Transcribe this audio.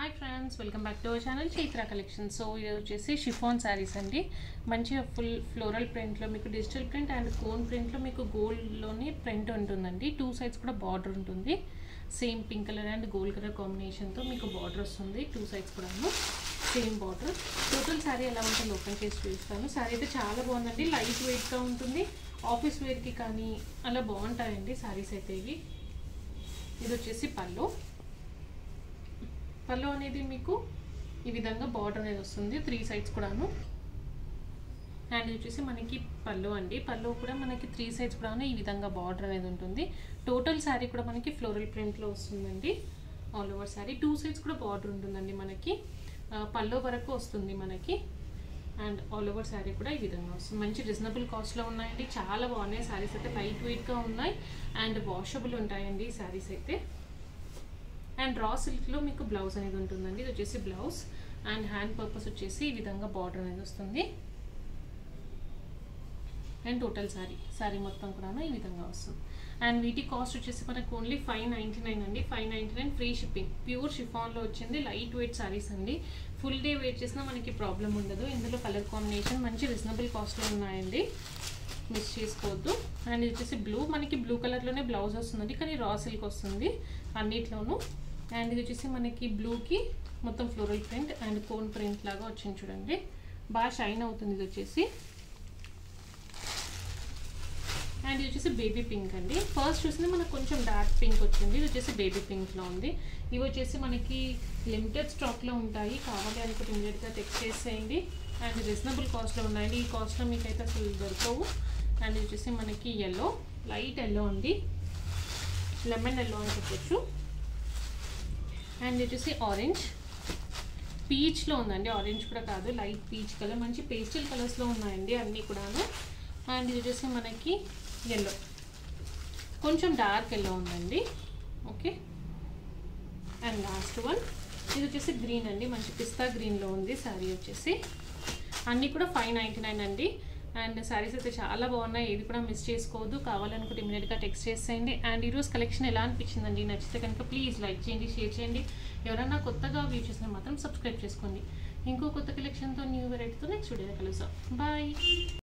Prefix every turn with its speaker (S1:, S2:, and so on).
S1: hi friends welcome back to our channel Chaitra collection so ఇది వచ్చేసి chiffon saris అండి మంచిగా ఫుల్ ఫ్లోరల్ ప్రింట్లో మీకు డిజిటల్ ప్రింట్ అండ్ కోన్ ప్రింట్లో మీకు గోల్డ్లోని ప్రింట్ ఉంటుందండి టూ సైడ్స్ కూడా బార్డర్ ఉంటుంది same pink colour and gold colour కాంబినేషన్తో మీకు బార్డర్ వస్తుంది టూ సైడ్స్ కూడాను సేమ్ బార్డర్ టోటల్ శారీ ఎలా ఉంటుందో ఓపెన్ చేసి చూపిస్తాను శారీ అయితే చాలా బాగుందండి లైట్ వెయిట్గా ఉంటుంది ఆఫీస్ వేర్కి కానీ అలా బాగుంటాయండి శారీస్ అయితే ఇవి ఇది వచ్చేసి పళ్ళు పళ్ళు అనేది మీకు ఈ విధంగా బార్డర్ అనేది వస్తుంది త్రీ సైడ్స్ కూడాను అండ్ ఇది వచ్చేసి మనకి పళ్ళు అండి పళ్ళు కూడా మనకి త్రీ సైడ్స్ కూడాను ఈ విధంగా బార్డర్ అనేది ఉంటుంది టోటల్ శారీ కూడా మనకి ఫ్లోరల్ ప్రింట్లో వస్తుందండి all over sari two sides కూడా బార్డర్ ఉంటుందండి మనకి ఆ, పళ్ళు వరకు వస్తుంది మనకి అండ్ ఆల్ ఓవర్ శారీ కూడా ఈ విధంగా వస్తుంది మంచి రీజనబుల్ కాస్ట్లో ఉన్నాయండి చాలా బాగున్నాయి శారీస్ అయితే లైట్ వెయిట్గా ఉన్నాయి అండ్ వాషబుల్ ఉంటాయండి ఈ శారీస్ అయితే అండ్ రా సిల్క్లో మీకు బ్లౌజ్ అనేది ఉంటుందండి ఇది వచ్చేసి బ్లౌజ్ అండ్ హ్యాండ్ పర్పస్ వచ్చేసి ఈ విధంగా బార్డర్ అనేది వస్తుంది అండ్ టోటల్ శారీ శారీ మొత్తం కూడా ఈ విధంగా వస్తుంది అండ్ వీటి కాస్ట్ వచ్చేసి మనకు ఓన్లీ ఫైవ్ నైంటీ నైన్ అండి five ninety nine free shipping pure షిఫాన్లో వచ్చింది లైట్ వెయిట్ శారీస్ అండి ఫుల్ డే వెయిట్ చేసినా మనకి ప్రాబ్లం ఉండదు ఇందులో కలర్ కాంబినేషన్ మంచి రీజనబుల్ కాస్ట్లో ఉన్నాయండి మిస్ చేసుకోవద్దు అండ్ ఇది వచ్చేసి బ్లూ మనకి బ్లూ కలర్లోనే బ్లౌజ్ వస్తుందండి కానీ రా సిల్క్ వస్తుంది అన్నిట్లోనూ అండ్ ఇది వచ్చేసి మనకి బ్లూకి మొత్తం floral print and cone print లాగా వచ్చింది చూడండి బాగా షైన్ అవుతుంది ఇది వచ్చేసి అండ్ ఇది వచ్చేసి బేబీ పింక్ అండి ఫస్ట్ చూసింది మనకు కొంచెం డార్క్ పింక్ వచ్చింది ఇది వచ్చేసి బేబీ పింక్లో ఉంది ఇవి వచ్చేసి మనకి లిమిటెడ్ స్టాక్లో ఉంటాయి కావాలి అనుకుంటే ఇమీడియట్గా టెక్స్ట్ చేసేయండి అండ్ రీజనబుల్ కాస్ట్లో ఉన్నాయండి ఈ కాస్ట్లో మీకు అయితే అసలు దొరకవు అండ్ ఇది వచ్చేసి మనకి ఎల్లో లైట్ ఎల్లో ఉంది లెమన్ ఎల్లో అని చెప్పొచ్చు అండ్ ఇది వచ్చేసి ఆరెంజ్ పీచ్లో ఉందండి ఆరెంజ్ కూడా కాదు లైట్ పీచ్ కలర్ మంచి పేస్టల్ కలర్స్లో ఉన్నాయండి అన్నీ కూడాను అండ్ ఇది వచ్చేసి మనకి ఎల్లో కొంచెం డార్క్ ఎల్లో ఉందండి ఓకే అండ్ లాస్ట్ వన్ ఇది వచ్చేసి గ్రీన్ అండి మంచి పిస్తా గ్రీన్లో ఉంది శారీ వచ్చేసి అన్నీ కూడా ఫైవ్ నైంటీ నైన్ అండి అండ్ శారీస్ అయితే చాలా బాగున్నాయి ఏది కూడా మిస్ చేసుకోవద్దు కావాలనుకుంటే ఇమీడియట్గా టెక్స్ట్ చేసేయండి అండ్ ఈరోజు కలెక్షన్ ఎలా అనిపించిందండి నచ్చితే కనుక ప్లీజ్ లైక్ చేయండి షేర్ చేయండి ఎవరైనా కొత్తగా వ్యూ చేసిన మాత్రం సబ్స్క్రైబ్ చేసుకోండి ఇంకో కొత్త కలెక్షన్తో న్యూ వెరైటీతో నెక్స్ట్ వీడియో కలుద్దాం బాయ్